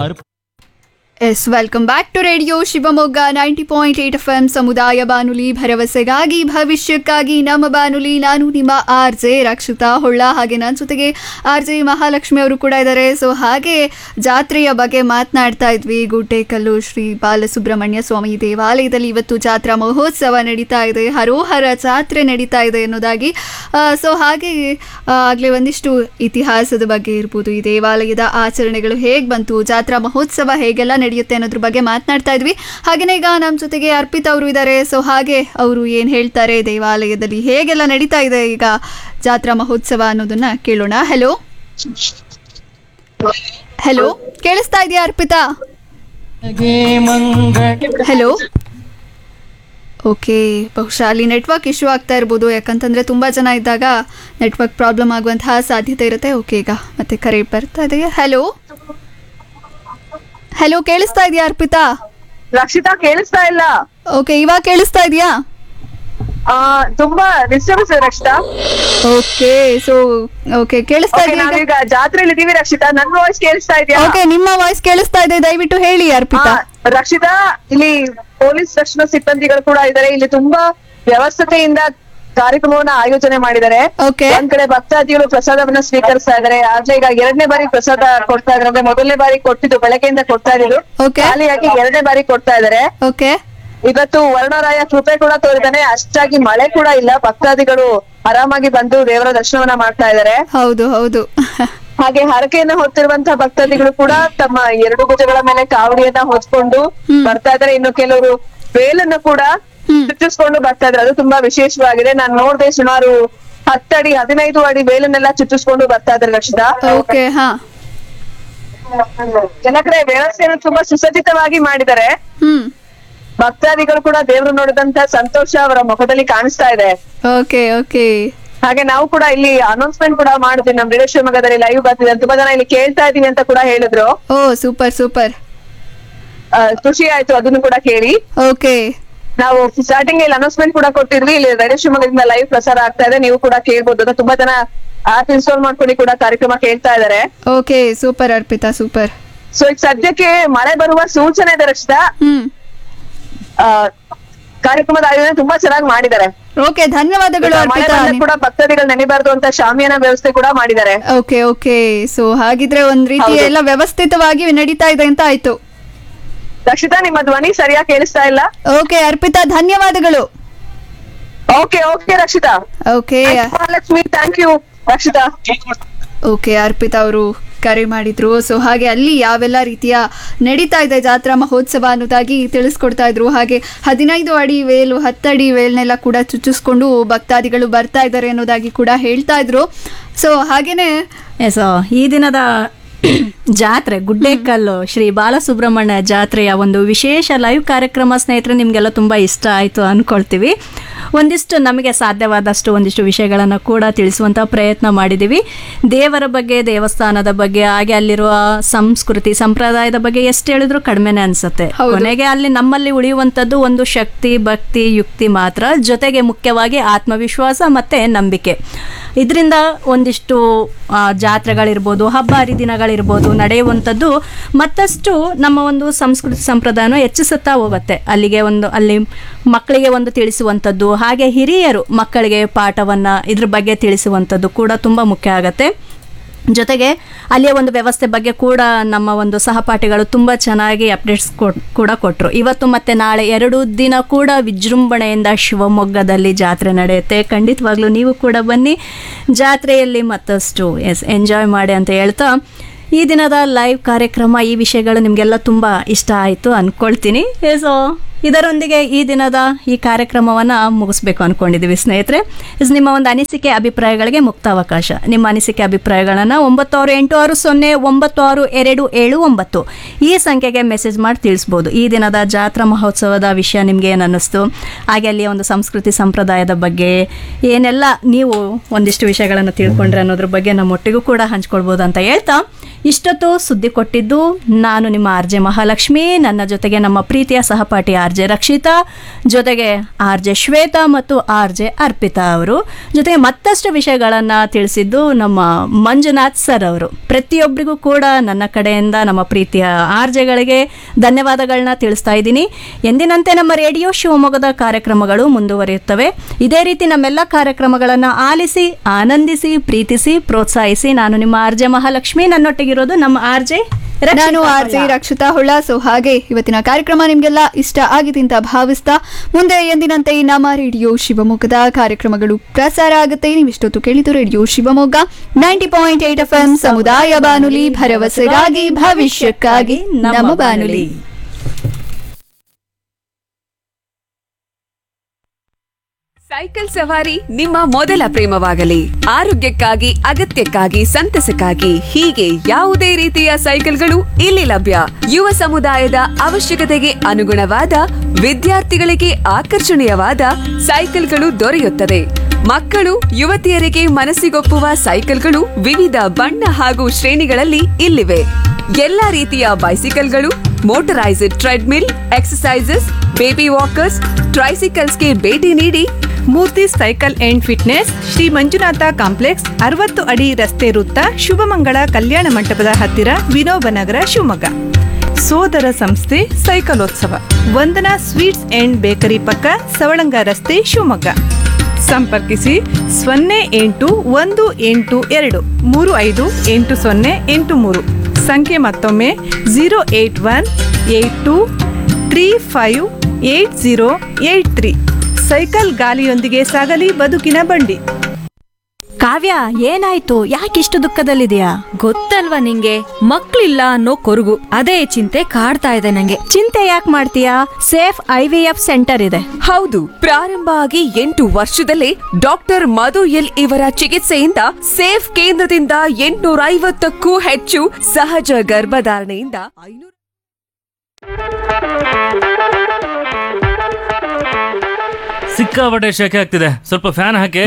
ಅರ್ಪ yes welcome back to radio Shivamogga ninety point eight F M ಸಮುದಾಯ ಬಾನುಲಿ ಭರವಸೆಗಾಗಿ ಭವಿಷ್ಯಕ್ಕಾಗಿ ನಮ್ಮ ಬಾನುಲಿ ನಾನು ನಿಮ್ಮ ಆರ್ ಜೆ ರಕ್ಷಿತಾ ಹೊಳ್ಳ ಹಾಗೆ ನನ್ನ ಜೊತೆಗೆ ಆರ್ ಜೆ ಮಹಾಲಕ್ಷ್ಮಿ ಅವರು ಕೂಡ ಇದ್ದಾರೆ ಸೊ ಹಾಗೆ ಜಾತ್ರೆಯ ಬಗ್ಗೆ ಮಾತನಾಡ್ತಾ ಇದ್ವಿ ಗುಡ್ಡೇಕಲ್ಲು ಶ್ರೀ ಬಾಲಸುಬ್ರಹ್ಮಣ್ಯ ಸ್ವಾಮಿ ದೇವಾಲಯದಲ್ಲಿ ಇವತ್ತು ಜಾತ್ರಾ ಮಹೋತ್ಸವ ನಡೀತಾ ಇದೆ ಹರೋಹರ ಜಾತ್ರೆ ನಡೀತಾ ಇದೆ ಅನ್ನೋದಾಗಿ ಸೊ ಹಾಗೆ ಆಗಲೇ ಒಂದಿಷ್ಟು ಇತಿಹಾಸದ ಬಗ್ಗೆ ಇರ್ಬೋದು ಈ ದೇವಾಲಯದ ಆಚರಣೆಗಳು ಹೇಗೆ ಬಂತು ಜಾತ್ರಾ ಮಹೋತ್ಸವ ಹೇಗೆಲ್ಲ ನಡೆಯುತ್ತೆ ಅನ್ನೋದ್ರ ಬಗ್ಗೆ ಮಾತನಾಡ್ತಾ ಇದ್ವಿ ಹಾಗೆಯೇ ಈಗ ನಮ್ಮ ಜೊತೆಗೆ ಅರ್ಪಿತ್ ಅವರು ಇದ್ದಾರೆ ಸೊ ಹಾಗೆ ಅವರು ಏನು ಹೇಳ್ತಾರೆ ದೇವಾಲಯದಲ್ಲಿ ಹೇಗೆಲ್ಲ ನಡೀತಾ ಇದೆ ಈಗ ಜಾತ್ರಾ ಮಹೋತ್ಸವ ಅನ್ನೋದನ್ನ ಕೇಳೋಣ ಹಲೋ ಹಲೋ ಕೇಳಿಸ್ತಾ ಇದೆಯಾ ಅರ್ಪಿತಾ ಹಲೋ ಓಕೆ ಬಹುಶಃ ಅಲ್ಲಿ ನೆಟ್ವರ್ಕ್ ಇಶ್ಯೂ ಆಗ್ತಾ ಇರ್ಬೋದು ಯಾಕಂತಂದರೆ ತುಂಬ ಜನ ಇದ್ದಾಗ ನೆಟ್ವರ್ಕ್ ಪ್ರಾಬ್ಲಮ್ ಆಗುವಂತಹ ಸಾಧ್ಯತೆ ಇರುತ್ತೆ ಓಕೆ ಈಗ ಮತ್ತೆ ಕರೆ ಬರ್ತಾ ಇದೆ ಹಲೋ ಹಲೋ ಕೇಳಿಸ್ತಾ ಇದೆಯಾ ಅರ್ಪಿತಾ ರಕ್ಷಿತಾ ಕೇಳಿಸ್ತಾ ಇಲ್ಲ ಓಕೆ ಇವಾಗ ಕೇಳಿಸ್ತಾ ಇದೆಯಾ ಆ ತುಂಬಾ ಡಿಸ್ಟರ್ಬೆನ್ಸ್ ಇದೆ ರಕ್ಷಿತಾ ಓಕೆ ಸೊ ಓಕೆ ಕೇಳಿಸ್ತಾ Okay, ಇದೆಯಾ ನಾವೀಗ ಜಾತ್ರೆಯಲ್ಲಿ ಇದೀವಿ ರಕ್ಷಿತಾ ನನ್ ವಾಯ್ಸ್ ಕೇಳಿಸ್ತಾ ಇದೆಯಾ ಓಕೆ ನಿಮ್ಮ ವಾಯ್ಸ್ ಕೇಳಿಸ್ತಾ ಇದೆ ದಯವಿಟ್ಟು ಹೇಳಿ ಅರ್ಪಿತಾ ಆ, ರಕ್ಷಿತಾ ಇಲ್ಲಿ ಪೊಲೀಸ್ ರಕ್ಷಣಾ ಸಿಬ್ಬಂದಿಗಳು ಕೂಡ ಇದ್ದಾರೆ ಇಲ್ಲಿ ತುಂಬಾ ವ್ಯವಸ್ಥತೆಯಿಂದ ಕಾರ್ಯಕ್ರಮವನ್ನ ಆಯೋಜನೆ ಮಾಡಿದ್ದಾರೆ ಓಕೆ ಒಂದ್ ಕಡೆ ಭಕ್ತಾದಿಗಳು ಪ್ರಸಾದವನ್ನ ಸ್ವೀಕರಿಸ್ತಾ ಇದಾರೆ ಆದ್ರೆ ಈಗ ಎರಡನೇ ಬಾರಿ ಪ್ರಸಾದ ಕೊಡ್ತಾ ಇದಾರೆ ಅಂದ್ರೆ ಮೊದಲನೇ ಬಾರಿ ಕೊಟ್ಟಿದ್ದು ಬೆಳಗ್ಗೆಯಿಂದ ಕೊಡ್ತಾ ಇದ್ರು Okay. ಖಾಲಿಯಾಗಿ ಎರಡನೇ ಬಾರಿ ಕೊಡ್ತಾ ಇದಾರೆ ಓಕೆ ಇವತ್ತು ವರ್ಣರಾಯ ಕೃಪೆ ಕೂಡ ತೋರಿದಾನೆ ಅಷ್ಟಾಗಿ ಮಳೆ ಕೂಡ ಇಲ್ಲ ಭಕ್ತಾದಿಗಳು ಆರಾಮಾಗಿ ಬಂದು ದೇವರ ದರ್ಶನವನ್ನ ಮಾಡ್ತಾ ಇದ್ದಾರೆ ಹೌದು ಹೌದು ಹಾಗೆ ಹರಕೆಯನ್ನ ಹೊತ್ತಿರುವಂತಹ ಭಕ್ತಾದಿಗಳು ಕೂಡ ತಮ್ಮ ಎರಡು ಭುಜಗಳ ಮೇಲೆ ಕಾವಡಿಯನ್ನ ಹೊತ್ಕೊಂಡು ಬರ್ತಾ ಇದಾರೆ ಇನ್ನು ಕೆಲವರು ಬೇಲನ್ನು ಕೂಡ ಚುಚ್ಚಿಸ್ಕೊಂಡು ಬರ್ತಾ ಇದ್ದಾರೆ ಅದು ತುಂಬಾ ವಿಶೇಷವಾಗಿದೆ ನಾನ್ ನೋಡ್ದೆ ಸುಮಾರು ಹತ್ತಡಿ ಹದಿನೈದು ಅಡಿ ಬೇಲನ್ನೆಲ್ಲ ಚುಚ್ಚಿಸ್ಕೊಂಡು ಬರ್ತಾ ಇದ್ದಾರೆ ರಕ್ಷಿತಾ ಓಕೆ ಹಾ ಎಲ್ಲ ಕಡೆ ವ್ಯವಸ್ಥೆಯನ್ನು ತುಂಬಾ ಸುಸಜ್ಜಿತವಾಗಿ ಮಾಡಿದ್ದಾರೆ ಹ್ಮ್ ಭಕ್ತಾದಿಗಳು ಕೂಡ ದೇವರು ನೋಡಿದಂತ ಸಂತೋಷ ಅವರ ಮುಖದಲ್ಲಿ ಕಾಣಿಸ್ತಾ ಇದೆ ಓಕೆ ಓಕೆ ಹಾಗೆ ನಾವು ಕೂಡ ಇಲ್ಲಿ ಅನೌನ್ಸ್ಮೆಂಟ್ ಕೂಡ ಮಾಡಿದ್ವಿ ನಮ್ ರೇಡಿಯೋ ಶಿವಮೊಗ್ಗದಲ್ಲಿ ಲೈವ್ ಬರ್ತಿದೆ ತುಂಬಾ ಜನ ಇಲ್ಲಿ ಕೇಳ್ತಾ ಇದೀವಿ ಅಂತ ಕೂಡ ಹೇಳಿದ್ರು ಓ ಸೂಪರ್ ಸೂಪರ್ ಆ, ಖುಷಿ ಆಯ್ತು ಅದನ್ನು ಕೂಡ ಕೇಳಿ ಓಕೆ ನಾವು ಸ್ಟಾರ್ಟಿಂಗ್ ಇಲ್ಲಿ ಅನೌನ್ಸ್ಮೆಂಟ್ ಕೂಡ ಕೊಟ್ಟಿದ್ವಿ ಇಲ್ಲಿ ರೇಡಿಯೋ ಶಿವಮೊಗ್ಗದಿಂದ ಲೈವ್ ಪ್ರಸಾರ ಆಗ್ತಾ ಇದೆ ನೀವು ಕೂಡ ಕೇಳ್ಬೋದು ಅದು ತುಂಬಾ ಜನ ಆಪ್ ಇನ್ಸ್ಟಾಲ್ ಮಾಡ್ಕೊಂಡು ಕೂಡ ಕಾರ್ಯಕ್ರಮ ಕೇಳ್ತಾ ಇದಾರೆ okay super Arpitha super so ಈಗ ಸದ್ಯಕ್ಕೆ ಮಳೆ ಬರುವ ಸೂಚನೆ ಇದೆ ರಕ್ಷಿತಾ ಹ್ಮ್ ಆ, ಕಾರ್ಯಕ್ರಮದ ಆಯೋಜನೆ ತುಂಬಾ ಚೆನ್ನಾಗಿ ಮಾಡಿದ್ದಾರೆ ಓಕೆ ಧನ್ಯವಾದಗಳು ಮಳೆ ಅರ್ಪಿತಾ ಬಂದ್ರೆ ಕೂಡ ಭಕ್ತಾದಿಗಳು ನೆನೆಬಾರ್ದು ಅಂತ ಶಾಮಿಯಾನ ವ್ಯವಸ್ಥೆ ಕೂಡ ಮಾಡಿದ್ದಾರೆ ಓಕೆ ಓಕೆ ಸೊ ಹಾಗಿದ್ರೆ ಒಂದ್ ರೀತಿ ಹೌದು. ಎಲ್ಲ ವ್ಯವಸ್ಥಿತವಾಗಿ ನಡೀತಾ ಇದೆ ಅಂತ ಆಯ್ತು ರಕ್ಷಿತಾ ನಿಮ್ಮ ಧ್ವನಿ ಸರಿಯಾಗಿ ಕೇಳಿಸ್ತಾ ಇಲ್ಲ ಓಕೆ ಅರ್ಪಿತಾ ಧನ್ಯವಾದಗಳು okay okay Rakshitha okay Mahalakshmi thank you Rakshitha okay Arpitha ಅವರು ಕರೆ ಮಾಡಿದ್ರು ಸೊ ಹಾಗೆ ಅಲ್ಲಿ ಯಾವೆಲ್ಲ ರೀತಿಯ ನಡೀತಾ ಇದೆ ಜಾತ್ರಾ ಮಹೋತ್ಸವ ಅನ್ನೋದಾಗಿ ತಿಳಿಸ್ಕೊಡ್ತಾ ಇದ್ರು ಹಾಗೆ ಹದಿನೈದು ಅಡಿ ವೇಲು ಹತ್ತಡಿ ವೇಲ್ನೆಲ್ಲ ಕೂಡ ಚುಚ್ಚಿಸ್ಕೊಂಡು ಭಕ್ತಾದಿಗಳು ಬರ್ತಾ ಇದ್ದಾರೆ ಅನ್ನೋದಾಗಿ ಕೂಡ ಹೇಳ್ತಾ ಇದ್ರು ಸೊ ಹಾಗೇನೆ ಎಸ್ ಈ ದಿನದ ಜಾತ್ರೆ ಗುಡ್ಡೇಕಲ್ಲು ಶ್ರೀ ಬಾಲಸುಬ್ರಹ್ಮಣ್ಯ ಜಾತ್ರೆಯ ಒಂದು ವಿಶೇಷ ಲೈವ್ ಕಾರ್ಯಕ್ರಮ ಸ್ನೇಹಿತರೆ ನಿಮಗೆಲ್ಲ ತುಂಬ ಇಷ್ಟ ಆಯಿತು ಅಂದ್ಕೊಳ್ತೀವಿ ಒಂದಿಷ್ಟು ನಮಗೆ ಸಾಧ್ಯವಾದಷ್ಟು ಒಂದಿಷ್ಟು ವಿಷಯಗಳನ್ನು ಕೂಡ ತಿಳಿಸುವಂಥ ಪ್ರಯತ್ನ ಮಾಡಿದ್ದೀವಿ ದೇವರ ಬಗ್ಗೆ ದೇವಸ್ಥಾನದ ಬಗ್ಗೆ ಹಾಗೆ ಅಲ್ಲಿರುವ ಸಂಸ್ಕೃತಿ ಸಂಪ್ರದಾಯದ ಬಗ್ಗೆ ಎಷ್ಟು ಹೇಳಿದ್ರು ಕಡಿಮೆನೇ ಅನಿಸುತ್ತೆ ಹೌದು. ಕೊನೆಗೆ ಅಲ್ಲಿ ನಮ್ಮಲ್ಲಿ ಉಳಿಯುವಂಥದ್ದು ಒಂದು ಶಕ್ತಿ ಭಕ್ತಿ ಯುಕ್ತಿ ಮಾತ್ರ ಜೊತೆಗೆ ಮುಖ್ಯವಾಗಿ ಆತ್ಮವಿಶ್ವಾಸ ಮತ್ತು ನಂಬಿಕೆ ಇದರಿಂದ ಒಂದಿಷ್ಟು ಆ, ಜಾತ್ರೆಗಳಿರ್ಬೋದು ಹಬ್ಬ ಹರಿದಿನಗಳಿರ್ಬೋದು ನಡೆಯುವಂಥದ್ದು ಮತ್ತಷ್ಟು ನಮ್ಮ ಒಂದು ಸಂಸ್ಕೃತಿ ಸಂಪ್ರದಾಯನ ಹೆಚ್ಚಿಸುತ್ತಾ ಹೋಗುತ್ತೆ ಅಲ್ಲಿಗೆ ಒಂದು ಅಲ್ಲಿ ಮಕ್ಕಳಿಗೆ ಒಂದು ತಿಳಿಸುವಂಥದ್ದು ಹಾಗೆ ಹಿರಿಯರು ಮಕ್ಕಳಿಗೆ ಪಾಠವನ್ನು ಇದ್ರ ಬಗ್ಗೆ ತಿಳಿಸುವಂಥದ್ದು ಕೂಡ ತುಂಬ ಮುಖ್ಯ ಆಗುತ್ತೆ ಜೊತೆಗೆ ಅಲ್ಲಿಯ ಒಂದು ವ್ಯವಸ್ಥೆ ಬಗ್ಗೆ ಕೂಡ ನಮ್ಮ ಒಂದು ಸಹಪಾಠಿಗಳು ತುಂಬ ಚೆನ್ನಾಗಿ ಅಪ್ಡೇಟ್ಸ್ ಕೂಡ ಕೊಟ್ಟರು ಇವತ್ತು ಮತ್ತು ನಾಳೆ ಎರಡು ದಿನ ಕೂಡ ವಿಜೃಂಭಣೆಯಿಂದ ಶಿವಮೊಗ್ಗದಲ್ಲಿ ಜಾತ್ರೆ ನಡೆಯುತ್ತೆ ಖಂಡಿತವಾಗ್ಲೂ ನೀವು ಕೂಡ ಬನ್ನಿ ಜಾತ್ರೆಯಲ್ಲಿ ಮತ್ತಷ್ಟು ಎಸ್ ಎಂಜಾಯ್ ಮಾಡಿ ಅಂತ ಹೇಳ್ತಾ ಈ ದಿನದ ಲೈವ್ ಕಾರ್ಯಕ್ರಮ ಈ ವಿಷಯಗಳು ನಿಮಗೆಲ್ಲ ತುಂಬ ಇಷ್ಟ ಆಯಿತು ಅಂದ್ಕೊಳ್ತೀನಿ ಸೊ ಇದರೊಂದಿಗೆ ಈ ದಿನದ ಈ ಕಾರ್ಯಕ್ರಮವನ್ನು ಮುಗಿಸ್ಬೇಕು ಅಂದ್ಕೊಂಡಿದ್ದೀವಿ ಸ್ನೇಹಿತರೆ ಇಸ್ ನಿಮ್ಮ ಒಂದು ಅನಿಸಿಕೆ ಅಭಿಪ್ರಾಯಗಳಿಗೆ ಮುಕ್ತ ಅವಕಾಶ ನಿಮ್ಮ ಅನಿಸಿಕೆ ಅಭಿಪ್ರಾಯಗಳನ್ನು ಒಂಬತ್ತು ಆರು ಎಂಟು ಆರು ಸೊನ್ನೆ ಒಂಬತ್ತು ಆರು ಎರಡು ಏಳು ಒಂಬತ್ತು ಈ ಸಂಖ್ಯೆಗೆ ಮೆಸೇಜ್ ಮಾಡಿ ತಿಳಿಸ್ಬೋದು ಈ ದಿನದ ಜಾತ್ರಾ ಮಹೋತ್ಸವದ ವಿಷಯ ನಿಮಗೆ ಏನು ಅನ್ನಿಸ್ತು ಹಾಗೆ ಅಲ್ಲಿಯ ಒಂದು ಸಂಸ್ಕೃತಿ ಸಂಪ್ರದಾಯದ ಬಗ್ಗೆ ಏನೆಲ್ಲ ನೀವು ಒಂದಿಷ್ಟು ವಿಷಯಗಳನ್ನು ತಿಳ್ಕೊಂಡ್ರೆ ಅನ್ನೋದ್ರ ಬಗ್ಗೆ ನಮ್ಮೊಟ್ಟಿಗೂ ಕೂಡ ಹಂಚ್ಕೊಳ್ಬೋದು ಅಂತ ಹೇಳ್ತಾ ಇಷ್ಟೊತ್ತು ಸುದ್ದಿ ಕೊಟ್ಟಿದ್ದು ನಾನು ನಿಮ್ಮ ಆರ್ ಜೆ ಮಹಾಲಕ್ಷ್ಮಿ ನನ್ನ ಜೊತೆಗೆ ನಮ್ಮ ಪ್ರೀತಿಯ ಸಹಪಾಠಿ ಆರ್ ಆರ್ ಜೆ ರಕ್ಷಿತಾ ಜೊತೆಗೆ ಆರ್ ಜೆ ಶ್ವೇತಾ ಮತ್ತು ಆರ್ ಜೆ ಅರ್ಪಿತಾ ಅವರು ಜೊತೆಗೆ ಮತ್ತಷ್ಟು ವಿಷಯಗಳನ್ನು ತಿಳಿಸಿದ್ದು ನಮ್ಮ ಮಂಜುನಾಥ್ ಸರ್ ಅವರು ಪ್ರತಿಯೊಬ್ಬರಿಗೂ ಕೂಡ ನನ್ನ ಕಡೆಯಿಂದ ನಮ್ಮ ಪ್ರೀತಿಯ ಆರ್ ಜೆಗಳಿಗೆ ಧನ್ಯವಾದಗಳನ್ನ ತಿಳಿಸ್ತಾ ಇದ್ದೀನಿ ಎಂದಿನಂತೆ ನಮ್ಮ ರೇಡಿಯೋ ಶಿವಮೊಗ್ಗದ ಕಾರ್ಯಕ್ರಮಗಳು ಮುಂದುವರಿಯುತ್ತವೆ ಇದೇ ರೀತಿ ನಮ್ಮೆಲ್ಲ ಕಾರ್ಯಕ್ರಮಗಳನ್ನು ಆಲಿಸಿ ಆನಂದಿಸಿ ಪ್ರೀತಿಸಿ ಪ್ರೋತ್ಸಾಹಿಸಿ ನಾನು ನಿಮ್ಮ ಆರ್ ಜೆ ಮಹಾಲಕ್ಷ್ಮಿ ನನ್ನೊಟ್ಟಿಗಿರೋದು ನಮ್ಮ ಆರ್ ಜೆ ನಾನು R J Rakshitha Holla so ಹಾಗೆ ಇವತ್ತಿನ ಕಾರ್ಯಕ್ರಮ ನಿಮ್ಗೆಲ್ಲ ಇಷ್ಟ ಆಗಿದೆ ಅಂತ ಭಾವಿಸ್ತಾ ಮುಂದೆ ಎಂದಿನಂತೆ ನಮ್ಮ ರೇಡಿಯೋ ಶಿವಮೊಗ್ಗದ ಕಾರ್ಯಕ್ರಮಗಳು ಪ್ರಸಾರ ಆಗುತ್ತೆ ನೀವಿಷ್ಟೊತ್ತು ಕೇಳಿದ್ದು radio Shivamogga ninety point eight F M ಸಮುದಾಯ ಬಾನುಲಿ ಭರವಸೆಗಾಗಿ ಭವಿಷ್ಯಕ್ಕಾಗಿ ನಮ್ಮ ಬಾನುಲಿ ಸೈಕಲ್ ಸವಾರಿ ನಿಮ್ಮ ಮೊದಲ ಪ್ರೇಮವಾಗಲಿ ಆರೋಗ್ಯಕ್ಕಾಗಿ ಅಗತ್ಯಕ್ಕಾಗಿ ಸಂತಸಕ್ಕಾಗಿ ಹೀಗೆ ಯಾವುದೇ ರೀತಿಯ ಸೈಕಲ್ಗಳು ಇಲ್ಲಿ ಲಭ್ಯ ಯುವ ಸಮುದಾಯದ ಅವಶ್ಯಕತೆಗೆ ಅನುಗುಣವಾದ ವಿದ್ಯಾರ್ಥಿಗಳಿಗೆ ಆಕರ್ಷಣೀಯವಾದ ಸೈಕಲ್ಗಳು ದೊರೆಯುತ್ತದೆ ಮಕ್ಕಳು ಯುವತಿಯರಿಗೆ ಮನಸ್ಸಿಗೊಪ್ಪುವ ಸೈಕಲ್ಗಳು ವಿವಿಧ ಬಣ್ಣ ಹಾಗೂ ಶ್ರೇಣಿಗಳಲ್ಲಿ ಇಲ್ಲಿವೆ ಎಲ್ಲಾ ರೀತಿಯ ಬೈಸಿಕಲ್ಗಳು motorised treadmill exercises baby walkers ಟ್ರೈಸಿಕಲ್ಸ್ಗೆ ಭೇಟಿ ನೀಡಿ Murthy cycle and fitness Shri Manjunatha complex ಅರವತ್ತು ಅಡಿ ರಸ್ತೆ ವೃತ್ತ ಶುಭಮಂಗಳ ಕಲ್ಯಾಣ ಮಂಟಪದ ಹತ್ತಿರ ವಿನೋಬನಗರ ಶಿವಮೊಗ್ಗ ಸೋದರ ಸಂಸ್ಥೆ ಸೈಕಲೋತ್ಸವ ವಂದನಾ ಸ್ವೀಟ್ಸ್ ಅಂಡ್ ಬೇಕರಿ ಪಕ್ಕ ಸವಳಂಗ ರಸ್ತೆ ಶಿವಮೊಗ್ಗ ಸಂಪರ್ಕಿಸಿ ಸೊನ್ನೆ ಎಂಟು ಒಂದು ಎಂಟು ಎರಡು ಮೂರು ಐದು ಎಂಟು ಸೊನ್ನೆ ಎಂಟು ಮೂರು ಸಂಖ್ಯೆ ಮತ್ತೊಮ್ಮೆ zero eight one eight two three five eight zero eight three cycle ಗಾಲಿಯೊಂದಿಗೆ ಸಾಗಲಿ ಬದುಕಿನ ಬಂಡಿ ಕಾವ್ಯ ಏನಾಯ್ತು ಯಾಕಿಷ್ಟು ದುಃಖದಲ್ಲಿದೆಯಾ ಗೊತ್ತಲ್ವಾ ನಿಂಗೆ ಮಕ್ಳಿಲ್ಲ ಅನ್ನೋ ಕೊರಗು ಅದೇ ಚಿಂತೆ ಕಾಡ್ತಾ ಇದೆ ನಂಗೆ ಚಿಂತೆ ಯಾಕೆ ಮಾಡ್ತೀಯಾ safe I V F centre ಇದೆ ಹೌದು ಪ್ರಾರಂಭ ಆಗಿ ಎಂಟು ವರ್ಷದಲ್ಲೇ ಡಾಕ್ಟರ್ ಮಧು ಎಲ್ ಇವರ ಚಿಕಿತ್ಸೆಯಿಂದ ಸೇಫ್ ಕೇಂದ್ರದಿಂದ ಎಂಟುನೂರ ಐವತ್ತಕ್ಕೂ ಹೆಚ್ಚು ಸಹಜ ಗರ್ಭಧಾರಣೆಯಿಂದ ಐನೂರು ಸಿಕ್ಕಾಪಟ್ಟೆ ಶೆಕೆ ಆಗ್ತಿದೆ ಸ್ವಲ್ಪ ಫ್ಯಾನ್ ಹಾಕಿ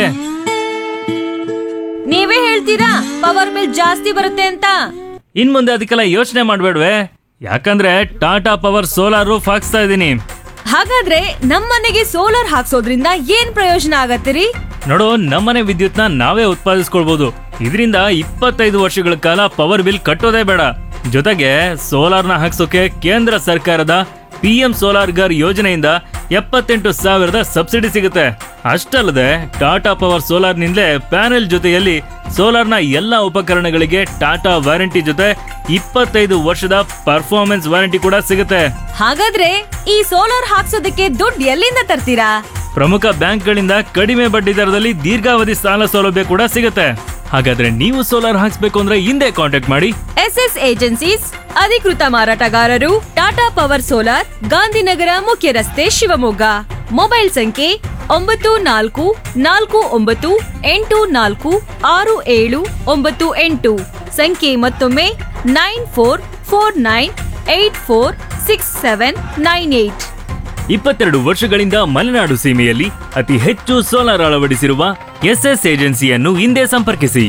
ನೀವೇ ಹೇಳ್ತೀರಾ ಪವರ್ ಬಿಲ್ ಜಾಸ್ತಿ ಬರುತ್ತೆ ಅಂತ ಇನ್ ಮುಂದೆ ಅದಕ್ಕೆಲ್ಲ ಯೋಚನೆ ಮಾಡ್ಬೇಡ್ವೆ ಯಾಕಂದ್ರೆ ಟಾಟಾ ಪವರ್ ಸೋಲಾರ್ ರೂಫ್ ಹಾಕ್ಸ್ತಾ ಇದ್ದೀನಿ ಹಾಗಾದ್ರೆ ನಮ್ಮನೆಗೆ ಸೋಲಾರ್ ಹಾಕ್ಸೋದ್ರಿಂದ ಏನ್ ಪ್ರಯೋಜನ ಆಗತ್ತಿರಿ ನೋಡು ನಮ್ಮನೆ ವಿದ್ಯುತ್ನ ನಾವೇ ಉತ್ಪಾದಿಸ್ಕೊಳ್ಬಹುದು ಇದರಿಂದ ಇಪ್ಪತ್ತೈದು ವರ್ಷಗಳ ಕಾಲ ಪವರ್ ಬಿಲ್ ಕಟ್ಟೋದೇ ಬೇಡ ಜೊತೆಗೆ ಸೋಲಾರ್ನ ಹಾಕ್ಸೋಕೆ ಕೇಂದ್ರ ಸರ್ಕಾರದ ಪಿ ಎಂ ಸೋಲಾರ್ ಗರ್ ಯೋಜನೆಯಿಂದ ಎಪ್ಪತ್ತೆಂಟು ಸಾವಿರದ ಸಬ್ಸಿಡಿ ಸಿಗುತ್ತೆ ಅಷ್ಟಲ್ಲದೆ ಟಾಟಾ ಪವರ್ ಸೋಲಾರ್ನಿಂದಲೇ ಪ್ಯಾನೆಲ್ ಜೊತೆಯಲ್ಲಿ ಸೋಲಾರ್ನ ಎಲ್ಲ ಉಪಕರಣಗಳಿಗೆ ಟಾಟಾ ವಾರಂಟಿ ಜೊತೆ ಇಪ್ಪತ್ತೈದು ವರ್ಷದ ಪರ್ಫಾರ್ಮೆನ್ಸ್ ವಾರಂಟಿ ಕೂಡ ಸಿಗುತ್ತೆ ಹಾಗಾದ್ರೆ ಈ ಸೋಲಾರ್ ಹಾಕ್ಸೋದಕ್ಕೆ ದುಡ್ಡು ಎಲ್ಲಿಂದ ತರ್ತೀರಾ ಪ್ರಮುಖ ಬ್ಯಾಂಕ್ಗಳಿಂದ ಕಡಿಮೆ ಬಡ್ಡಿ ದರದಲ್ಲಿ ದೀರ್ಘಾವಧಿ ಸಾಲ ಸೌಲಭ್ಯ ಕೂಡ ಸಿಗುತ್ತೆ ಹಾಗಾದ್ರೆ ನೀವು ಸೋಲಾರ್ ಹಾಕ್ಸ್ಬೇಕು ಅಂದ್ರೆ ಹಿಂದೆ ಕಾಂಟ್ಯಾಕ್ಟ್ ಮಾಡಿ ಎಸ್ ಎಸ್ ಏಜೆನ್ಸೀಸ್ ಅಧಿಕೃತ ಮಾರಾಟಗಾರರು ಟಾಟಾ ಪವರ್ ಸೋಲಾರ್ ಗಾಂಧಿನಗರ ಮುಖ್ಯ ರಸ್ತೆ ಶಿವಮೊಗ್ಗ ಮೊಬೈಲ್ ಸಂಖ್ಯೆ ಒಂಬತ್ತು ನಾಲ್ಕು ನಾಲ್ಕು ಒಂಬತ್ತು ಎಂಟು ನಾಲ್ಕು ಆರು ಏಳು ಒಂಬತ್ತು ಎಂಟು ಸಂಖ್ಯೆ ಮತ್ತೊಮ್ಮೆ nine four four nine eight four six seven nine eight ಇಪ್ಪತ್ತೆರಡು ವರ್ಷಗಳಿಂದ ಮಲೆನಾಡು ಸೀಮೆಯಲ್ಲಿ ಅತಿ ಹೆಚ್ಚು ಸೋಲಾರ್ ಅಳವಡಿಸಿರುವ ಎಸ್ಎಸ್ ಏಜೆನ್ಸಿಯನ್ನು ಹಿಂದೆ ಸಂಪರ್ಕಿಸಿ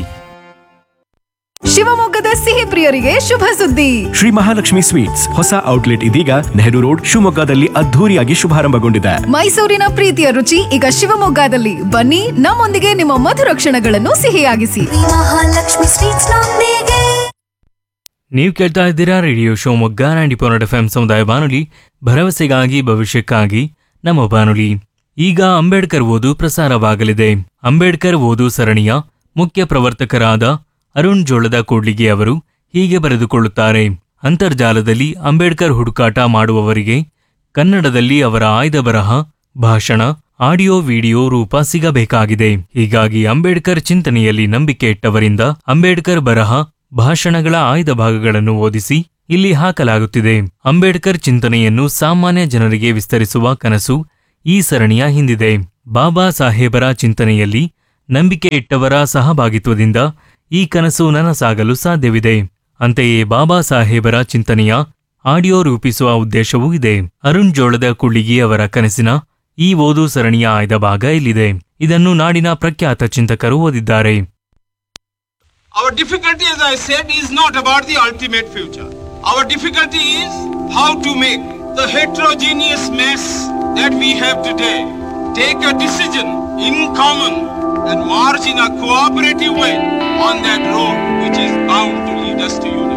ಶಿವಮೊಗ್ಗದ ಸಿಹಿ ಪ್ರಿಯರಿಗೆ ಶುಭ ಸುದ್ದಿ ಶ್ರೀ ಮಹಾಲಕ್ಷ್ಮಿ ಸ್ವೀಟ್ಸ್ ಹೊಸ ಔಟ್ಲೆಟ್ ಇದೀಗ ನೆಹರು ರೋಡ್ ಶಿವಮೊಗ್ಗದಲ್ಲಿ ಅದ್ಧೂರಿಯಾಗಿ ಶುಭಾರಂಭಗೊಂಡಿದೆ ಮೈಸೂರಿನ ಪ್ರೀತಿಯ ರುಚಿ ಈಗ ಶಿವಮೊಗ್ಗದಲ್ಲಿ ಬನ್ನಿ ನಮ್ಮೊಂದಿಗೆ ನಿಮ್ಮ ಮಧುರ ಕ್ಷಣಗಳನ್ನು ಸಿಹಿಯಾಗಿಸಿ ಮಹಾಲಕ್ಷ್ಮಿ ಸ್ವೀಟ್ಸ್ ನೊಂದಿಗೆ ನೀವು ಕೇಳ್ತಾ ಇದ್ದೀರಾ radio Shivamogga ninety point F M ಸಮುದಾಯ ಬಾನುಲಿ ಭರವಸೆಗಾಗಿ ಭವಿಷ್ಯಕ್ಕಾಗಿ ನಮ್ಮ ಬಾನುಲಿ ಈಗ ಅಂಬೇಡ್ಕರ್ ಓದು ಪ್ರಸಾರವಾಗಲಿದೆ ಅಂಬೇಡ್ಕರ್ ಓದು ಸರಣಿಯ ಮುಖ್ಯ ಪ್ರವರ್ತಕರಾದ ಅರುಣ್ ಜೋಳದ ಕೂಡ್ಲಿಗೆ ಅವರು ಹೀಗೆ ಬರೆದುಕೊಳ್ಳುತ್ತಾರೆ ಅಂತರ್ಜಾಲದಲ್ಲಿ ಅಂಬೇಡ್ಕರ್ ಹುಡುಕಾಟ ಮಾಡುವವರಿಗೆ ಕನ್ನಡದಲ್ಲಿ ಅವರ ಆಯ್ದ ಬರಹ ಭಾಷಣ ಆಡಿಯೋ ವಿಡಿಯೋ ರೂಪ ಸಿಗಬೇಕಾಗಿದೆ ಹೀಗಾಗಿ ಅಂಬೇಡ್ಕರ್ ಚಿಂತನೆಯಲ್ಲಿ ನಂಬಿಕೆ ಇಟ್ಟವರಿಂದ ಅಂಬೇಡ್ಕರ್ ಬರಹ ಭಾಷಣಗಳ ಆಯ್ದ ಭಾಗಗಳನ್ನು ಓದಿಸಿ ಇಲ್ಲಿ ಹಾಕಲಾಗುತ್ತಿದೆ ಅಂಬೇಡ್ಕರ್ ಚಿಂತನೆಯನ್ನು ಸಾಮಾನ್ಯ ಜನರಿಗೆ ವಿಸ್ತರಿಸುವ ಕನಸು ಈ ಸರಣಿಯ ಹಿಂದಿದೆ ಬಾಬಾ ಸಾಹೇಬರ ಚಿಂತನೆಯಲ್ಲಿ ನಂಬಿಕೆ ಇಟ್ಟವರ ಸಹಭಾಗಿತ್ವದಿಂದ ಈ ಕನಸು ನನಸಾಗಲು ಸಾಧ್ಯವಿದೆ ಅಂತೆಯೇ ಬಾಬಾ ಸಾಹೇಬರ ಚಿಂತನೆಯ ಆಡಿಯೋ ರೂಪಿಸುವ ಉದ್ದೇಶವೂ ಇದೆ ಅರುಣ್ ಜೋಳದ ಕುಳ್ಳಿಗಿ ಅವರ ಕನಸಿನ ಈ ಓದು ಸರಣಿಯ ಆಯ್ದ ಭಾಗ ಇಲ್ಲಿದೆ ಇದನ್ನು ನಾಡಿನ ಪ್ರಖ್ಯಾತ ಚಿಂತಕರು ಓದಿದ್ದಾರೆ Our difficulty, as I said, is not about the ultimate future. Our difficulty is how to make the heterogeneous mess that we have today, take a decision in common and march in a cooperative way on that road which is bound to lead us to unity.